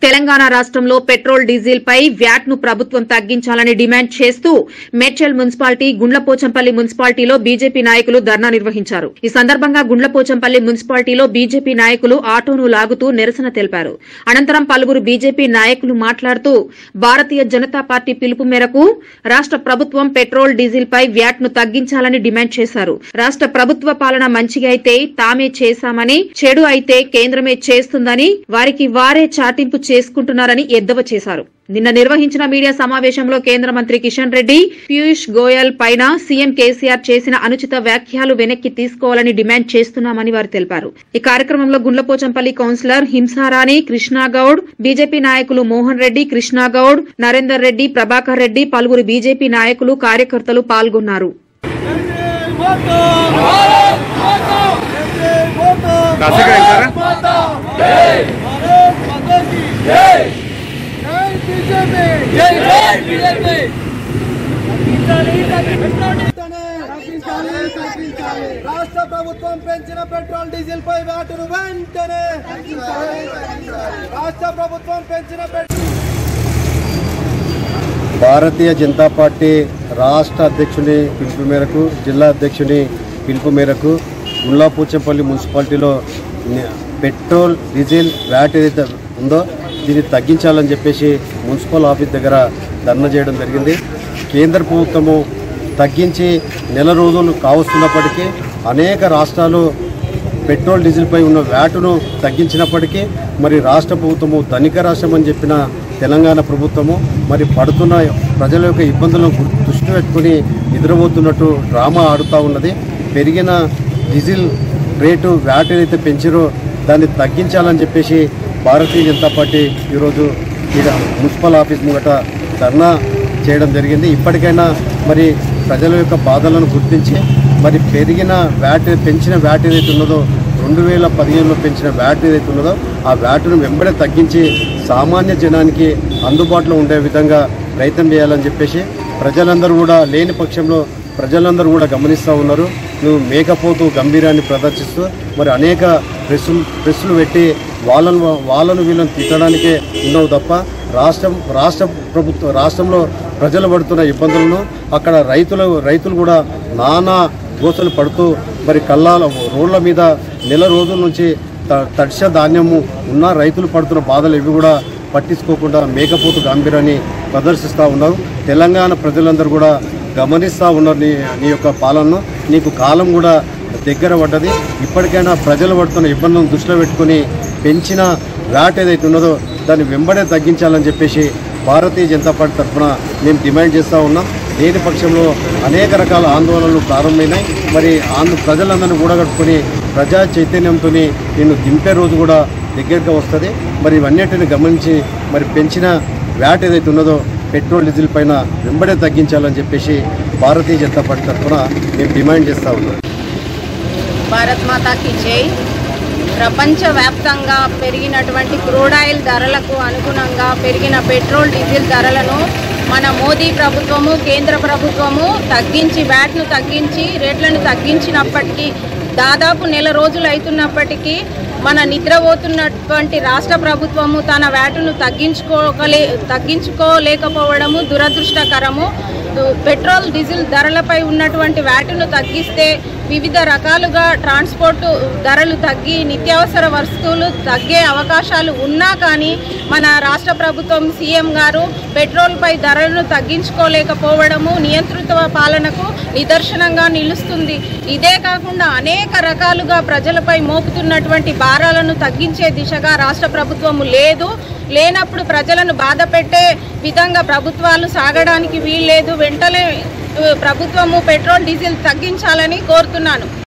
తెలంగాణ రాష్ట్రంలో petrol diesel పై VAT ను ప్రభుత్వం తగ్గించాలని డిమాండ్ చేస్తూ మేడ్చల్ మున్సిపాలిటీ గుండ్లపోచంపల్లి మున్సిపాలిటీలో బీజేపీ నాయకులు ధర్నా నిర్వహించారు ఈ సందర్భంగా గుండ్లపోచంపల్లి మున్సిపాలిటీలో బీజేపీ నాయకులు ఆటోను లాగుతూ నిరసన తెలిపారు అనంతరం పలువురు బీజేపీ నాయకులు మాట్లాడుతూ భారతీయ జనతా పార్టీ పిలుపు మేరకు రాష్ట ప్రభుత్వం పెట్రోల్ డీజిల్ పై వ్యాట్ ను తగ్గించాలని డిమాండ్ చేశారు రాష్ట ప్రభుత్వ పాలన మంచిగా అయితే తామే చేశామని చెడు అయితే కేంద్రమే చేస్తుందని వారికి వారే చాటింపు చేసుకుంటున్నారని ఎద్దవ చేశారు నిన్న నిర్వహించిన మీడియా సమావేశంలో కేంద్ర మంత్రి కిషన్ రెడ్డి పీయూష్ గోయల్ పైన సీఎం కేసీఆర్ చేసిన అనుచిత వ్యాఖ్యలు వెనక్కి తీసుకోవాలని డిమాండ్ చేస్తున్నామని వారు తెలిపారు ఈ కార్యక్రమంలో గుండ్లపోచంపల్లి కౌన్సిలర్ హింసారాణి కృష్ణాగౌడ్ బీజేపీ నాయకులు మోహన్ రెడ్డి కృష్ణాగౌడ్ నరేందర్ రెడ్డి ప్రభాకర్ రెడ్డి పలువురు బీజేపీ నాయకులు కార్యకర్తలు పాల్గొన్నారు కాసేగా వెళ్తారా రాష్ట్ర ప్రభుత్వం పెంచిన పెట్రోల్ డీజిల్ పై వ్యాటును వెంటనే రాష్ట్ర ప్రభుత్వం పెంచిన పెట్రోల్ భారతీయ జనతా పార్టీ రాష్ట్ర అధ్యక్షుని పిలుపు మేరకు జిల్లా అధ్యక్షుని పిలుపు మేరకు గుల్లాపూచంపల్లి మున్సిపాలిటీలో ని- పెట్రోల్ డీజిల్ వ్యాట్ ఏదైతే ఉందో దీన్ని తగ్గించాలని చెప్పేసి మున్సిపల్ ఆఫీస్ దగ్గర ధర్నా చేయడం జరిగింది కేంద్ర ప్రభుత్వము తగ్గించి నెల రోజులు కావస్తున్నప్పటికీ అనేక రాష్ట్రాలు పెట్రోల్ డీజిల్పై ఉన్న వ్యాటును తగ్గించినప్పటికీ మరి రాష్ట్ర ప్రభుత్వము ధనిక రాష్ట్రం అని చెప్పిన తెలంగాణ ప్రభుత్వము మరి పడుతున్న ప్రజల యొక్క ఇబ్బందులను గు- దృష్టి పెట్టుకుని నిద్రపోతున్నట్టు డ్రామా ఆడుతూ ఉన్నది పెరిగిన డీజిల్ రేటు వ్యాట్ ఏదైతే పెంచారో దాన్ని తగ్గించాలని చెప్పేసి భారతీయ జనతా పార్టీ ఈరోజు ఇక్కడ మున్సిపల్ ఆఫీస్ ముంగట ధర్నా చేయడం జరిగింది ఇప్పటికైనా మరి ప్రజల యొక్క బాధలను గుర్తించి మరి పెరిగిన వ్యాట్ పెంచిన వ్యాట్ ఏదైతే ఉన్నదో రెండు వేల పదిహేనులో పెంచిన వ్యాట్ ఏదైతే ఉన్నదో ఆ వ్యాట్ను వెంబడే తగ్గించి సామాన్య జనానికి అందుబాటులో ఉండే విధంగా ప్రయత్నం చేయాలని చెప్పేసి ప్రజలందరూ కూడా లేని పక్షంలో ప్రజలందరూ కూడా గమనిస్తూ ఉన్నారు నువ్వు మేకపోతూ గంభీరాన్ని ప్రదర్శిస్తూ మరి అనేక ప్రెస్సులు ప్రెస్సులు పెట్టి వాళ్ళను వాళ్ళను వీళ్ళని తిట్టడానికే ఉన్నావు తప్ప రాష్ట్రం రాష్ట్ర ప్రభుత్వం రాష్ట్రంలో ప్రజలు పడుతున్న ఇబ్బందులను అక్కడ రైతులు రైతులు కూడా నానా గోసలు పడుతూ మరి కల్లాల రోడ్ల మీద నెల రోజుల నుంచి త- తడిస ధాన్యము ఉన్న రైతులు పడుతున్న బాధలు ఇవి కూడా పట్టించుకోకుండా మేకపోతు గాంభీరాన్ని ప్రదర్శిస్తూ ఉన్నారు తెలంగాణ ప్రజలందరూ కూడా గమనిస్తూ ఉన్నారు నీ నీ యొక్క పాలనను నీకు కాలం కూడా దగ్గర పడ్డది ఇప్పటికైనా ప్రజలు పడుతున్న ఇబ్బందులను దృష్టిలో పెట్టుకుని పెంచిన వ్యాట్ ఏదైతే ఉన్నదో దాన్ని వెంబడే తగ్గించాలని చెప్పేసి భారతీయ జనతా పార్టీ తరఫున మేము డిమాండ్ చేస్తూ ఉన్నాం లేని పక్షంలో అనేక రకాల ఆందోళనలు ప్రారంభమైనాయి మరి ఆంధ్ర ప్రజలందరినీ కూడగట్టుకుని ప్రజా చైతన్యంతో నిన్ను దింపే రోజు కూడా దగ్గరగా వస్తుంది మరి ఇవన్నిటిని గమనించి మరి పెంచిన వ్యాట్ ఏదైతే ఉన్నదో పెట్రోల్ డీజిల్ పైన వెంబడే తగ్గించాలని చెప్పేసి భారతీయ జనతా పార్టీ తరఫున మేము డిమాండ్ చేస్తూ ఉన్నాం భారత్ మాతాకి జై ప్రపంచవ్యాప్తంగా పెరిగినటువంటి క్రూడ్ ఆయిల్ ధరలకు అనుగుణంగా పెరిగిన పెట్రోల్ డీజిల్ ధరలను మన మోదీ ప్రభుత్వము కేంద్ర ప్రభుత్వము తగ్గించి వ్యాట్ను తగ్గించి రేట్లను తగ్గించినప్పటికీ దాదాపు నెల రోజులు అవుతున్నప్పటికీ మన నిద్రపోతున్నటువంటి రాష్ట్ర ప్రభుత్వము తన వ్యాటును తగ్గించుకోగలే తగ్గించుకోలేకపోవడము దురదృష్టకరము పెట్రోల్ డీజిల్ ధరలపై ఉన్నటువంటి వ్యాటును తగ్గిస్తే వివిధ రకాలుగా ట్రాన్స్పోర్ట్ ధరలు తగ్గి నిత్యావసర వస్తువులు తగ్గే అవకాశాలు ఉన్నా కానీ మన రాష్ట్ర ప్రభుత్వం సీఎం గారు పెట్రోల్పై ధరలను తగ్గించుకోలేకపోవడము నియంత్రిత పాలనకు నిదర్శనంగా నిలుస్తుంది ఇదే కాకుండా అనేక రకాలుగా ప్రజలపై మోపుతున్నటువంటి భారాలను తగ్గించే దిశగా రాష్ట్ర ప్రభుత్వము లేదు లేనప్పుడు ప్రజలను బాధ పెట్టే విధంగా ప్రభుత్వాలు సాగడానికి వీల్లేదు వెంటనే ఉ, ప్రభుత్వము పెట్రోల్ డీజిల్ తగ్గించాలని కోరుతున్నాను